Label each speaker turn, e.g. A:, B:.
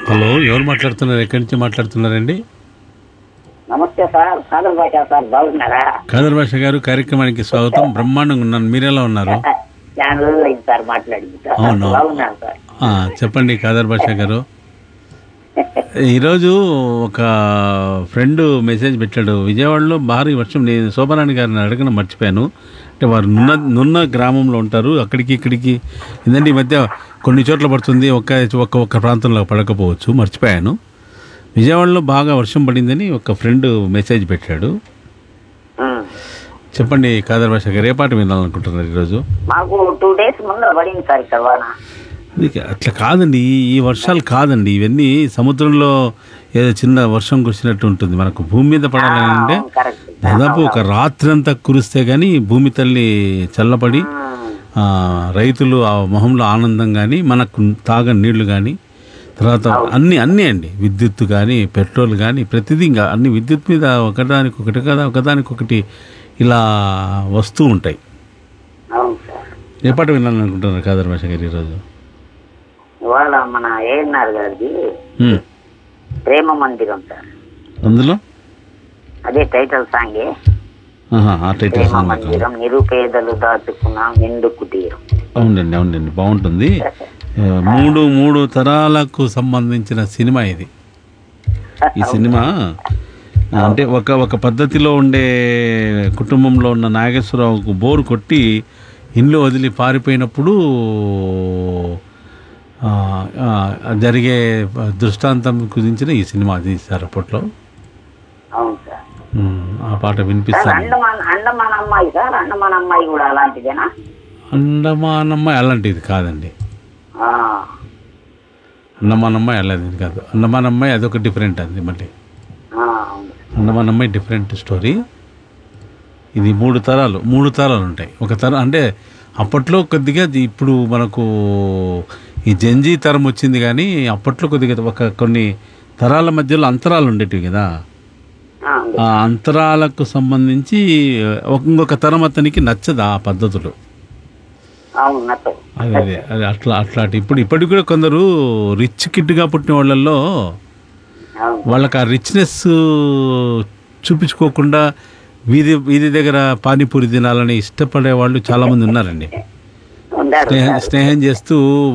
A: Hello ఎవరు మాట్లాడుతున్నారు ఎక్కడి నుంచి మాట్లాడుతున్నారండి
B: నమస్తే సార్ సాగర్ భాష సార్ బాగున్నారా
A: ఖాదర్ భాష గారు కార్యక్రమానికి స్వాగతం బ్రహ్మాండంగా ఉన్నాను మీరెలా ఉన్నారు
B: చాలా రోజులు అయింది సార్ మాట్లాడింది సార్
A: అవును.
B: బాగున్నాను సార్
A: ఆ, చెప్పండి ఖాదర్ భాష గారు ఈరోజు ఒక ఫ్రెండ్ మెసేజ్ పెట్టాడు విజయవాడలో భారీ వర్షం నేను శోభరాణి గారిని అడగడం మర్చిపోయాను అంటే వారు నున్న నున్న గ్రామంలో ఉంటారు అక్కడికి ఇక్కడికి ఏంటంటే ఈ మధ్య కొన్ని చోట్ల పడుతుంది ఒక్క ఒక్క ఒక్క ప్రాంతంలో పడకపోవచ్చు మర్చిపోయాను విజయవాడలో బాగా వర్షం పడిందని ఒక ఫ్రెండ్ మెసేజ్ పెట్టాడు
B: ఉమ్.
A: చెప్పండి ఖాదర్ భాష గారు ఏ పాట వినాలనుకుంటున్నారు ఈరోజు
B: మాకు టూ డేస్ ముందర పడింది సార్ ఇక్కడ వాన
A: ఇది అట్లా కాదండి ఈ- ఈ వర్షాలు కాదండి ఇవన్నీ సముద్రంలో ఏదో చిన్న వర్షం కురిసినట్టు ఉంటుంది మనకు భూమి మీద పడాలంటే
B: కరెక్ట్
A: దాదాపు ఒక రాత్రి అంతా కురిస్తే కానీ భూమి తల్లి చల్లబడి ఆ, రైతులు ఆ మొహంలో ఆనందం కానీ మనకు తాగని నీళ్లు కానీ తర్వాత అన్ని అన్నీ అండి విద్యుత్ కానీ పెట్రోల్ కానీ ప్రతిదీ ఇంకా అన్ని విద్యుత్ మీద ఒకదానికి ఒకటి కదా ఒకదానికి ఒకటి ఇలా వస్తూ ఉంటాయి
B: అవును సార్
A: ఏ పాట వినాలనుకుంటున్నారు కాదర్ భాష గారు ఈరోజు
B: ఇవాళ మన ఏఎన్ఆర్ గారిది
A: హ్మ్.
B: ప్రేమ మందిరం సార్
A: అందులో
B: అదే టైటిల్ సాంగే
A: ఆహా, ఆ టైటిల్
B: ప్రేమ
A: సాంగ్ నాకు.
B: మందిరం నిరుపేదలు దాచుకున్న నిండు కుటీరం
A: అవునండి అవునండి బాగుంటుంది ఆ, మూడు మూడు తరాలకు సంబంధించిన సినిమా ఇది ఈ సినిమా అంటే ఒక ఒక పద్ధతిలో ఉండే కుటుంబంలో ఉన్న నాగేశ్వరరావుకు బోరు కొట్టి ఇల్లు వదిలి పారిపోయినప్పుడు ఆ, ఆ, జరిగే దృష్టాంతం గురించిన ఈ సినిమా తీశారు అప్పట్లో
B: అవును సార్
A: ఉమ్, ఆ పాట
B: సార్
A: వినిపిస్తాను
B: అండమాన్ అండమాన్ అమ్మాయి సార్ అండమాన్ అమ్మాయి కూడా అలాంటిదేనా
A: అండమానమ్మ అలాంటిది కాదండి
B: ఆ,
A: అన్నమానమ్మాయి అలాంటిది కాదు అన్నమానమ్మాయి అదొక డిఫరెంట్ అది మళ్ళీ
B: ఆ, అవును
A: అన్నమానమ్మాయి డిఫరెంట్ స్టోరీ ఇది మూడు తరాలు మూడు తరాలు ఉంటాయి ఒక తరం అంటే అప్పట్లో కొద్దిగా ఇది ఇప్పుడు మనకు ఈ జంజీ తరం వచ్చింది కానీ అప్పట్లో కొద్దిగా ఒక కొన్ని తరాల మధ్యలో అంతరాలు ఉండేటివి కదా
B: ఆ,
A: ఆ అంతరాలకు సంబంధించి ఒక- ఇంకొక తరం అతనికి నచ్చదు ఆ పద్ధతులు
B: అవును నచ్చదు
A: అదే అదే అదే అట్లా అట్లాంటి ఇప్పుడు ఇప్పటికి కూడా కొందరు రిచ్ కిడ్గా పుట్టిన వాళ్ళల్లో
B: అవును
A: వాళ్ళకి ఆ రిచ్నెస్ చూపించుకోకుండా వీధి వీధి దగ్గర పానీపూరి తినాలని ఇష్టపడే వాళ్ళు చాలామంది ఉన్నారండి
B: ఉండారు
A: స్నేహం స్నేహం చేస్తూ